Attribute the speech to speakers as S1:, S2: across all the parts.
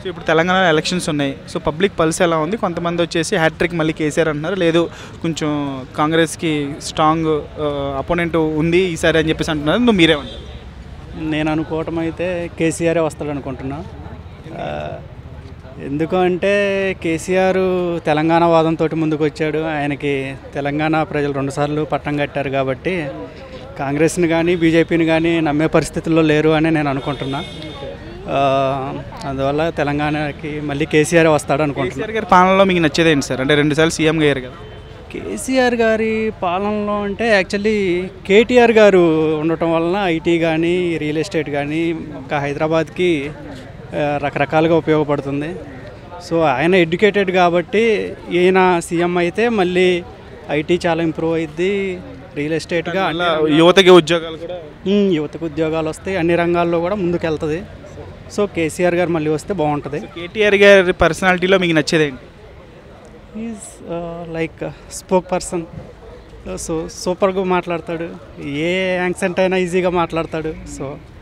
S1: ఇప్పుడు తెలంగాణలో ఎలక్షన్స్ ఉన్నాయి సో పబ్లిక్ పల్స్ ఎలా ఉంది కొంతమంది వచ్చేసి హ్యాట్రిక్ మళ్ళీ కేసీఆర్ అంటున్నారు లేదు కొంచెం కాంగ్రెస్కి స్ట్రాంగ్ అపోనెంట్ ఉంది ఈసారి అని చెప్పేసి అంటున్నారు నువ్వు మీరే ఉంటారు
S2: నేను అనుకోవటం అయితే కేసీఆరే వస్తాడు అనుకుంటున్నా ఆ, ఎందుకు అంటే కేసీఆర్ తెలంగాణ వాదంతో ముందుకు వచ్చాడు ఆయనకి తెలంగాణ ప్రజలు రెండుసార్లు పట్టం కట్టారు కాబట్టి కాంగ్రెస్ని కానీ బీజేపీని కానీ నమ్మే పరిస్థితుల్లో లేరు అని నేను అనుకుంటున్నా ఆ, అందువల్ల తెలంగాణకి మళ్ళీ కేసీఆర్ వస్తాడు అనుకుంటున్నా
S1: కేసీఆర్ గారి పాలనలో మీకు నచ్చేది ఏంటి సార్ అంటే రెండుసార్లు సీఎంగా అయ్యారు కదా
S2: కేసీఆర్ గారి పాలనలో అంటే యాక్చువల్లీ కేటీఆర్ గారు ఉండటం వలన ఐటీ కానీ రియల్ ఎస్టేట్ కానీ ఒక హైదరాబాద్కి ఆ, రకరకాలుగా ఉపయోగపడుతుంది సో ఆయన ఎడ్యుకేటెడ్ కాబట్టి ఈయన సీఎం అయితే మళ్ళీ ఐటీ చాలా ఇంప్రూవ్ అయింది రియల్ ఎస్టేట్గా అన్ని
S1: అలా యువతకి ఉద్యోగాలు కూడా
S2: ఉమ్, యువతకు ఉద్యోగాలు వస్తాయి అన్ని రంగాల్లో కూడా ముందుకు వెళ్తుంది సో కేసీఆర్ గారు మళ్ళీ వస్తే బాగుంటుంది
S1: కేటీఆర్ గారి పర్సనాలిటీలో మీకు నచ్చేది ఏంటి
S2: is like spokesperson so సూపర్గా మాట్లాడతాడు ఏ యాక్సెంట్ అయినా ఈజీగా మాట్లాడతాడు సో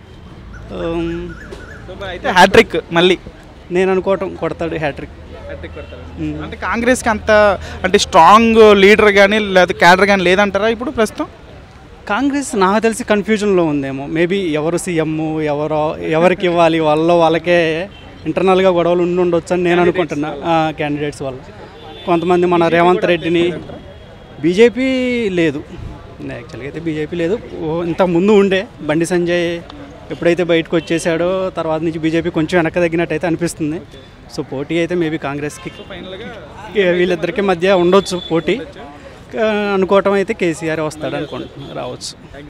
S1: అయితే హ్యాట్రిక్ మళ్ళీ
S2: నేను అనుకోవటం కొడతాడు హ్యాట్రిక్
S1: అంటే కాంగ్రెస్కి అంత అంటే స్ట్రాంగ్ లీడర్ కానీ లేదా క్యాడర్ కానీ లేదంటారా ఇప్పుడు ప్రస్తుతం
S2: కాంగ్రెస్ నాకు తెలిసి కన్ఫ్యూజన్లో ఉందేమో మేబీ ఎవరు సీఎం ఎవరో ఎవరికి ఇవ్వాలి వాళ్ళలో వాళ్ళకే ఇంటర్నల్గా గొడవలు ఉండి ఉండొచ్చు అని నేను అనుకుంటున్నా క్యాండిడేట్స్ వల్ల కొంతమంది మన రేవంత్ రెడ్డిని బీజేపీ లేదు యాక్చువల్గా అయితే బీజేపీ లేదు ఓ, ఇంత ముందు ఉండే బండి సంజయ్ ఎప్పుడైతే బయటకు వచ్చేసాడో తర్వాత నుంచి బీజేపీ కొంచెం వెనక తగ్గినట్టు అయితే అనిపిస్తుంది సో పోటీ అయితే మేబీ కాంగ్రెస్కి ఏ, వీళ్ళిద్దరికి మధ్య ఉండొచ్చు పోటీ కా- అనుకోవటం అయితే కేసీఆర్ వస్తాడు అనుకుంటున్నాను రావచ్చు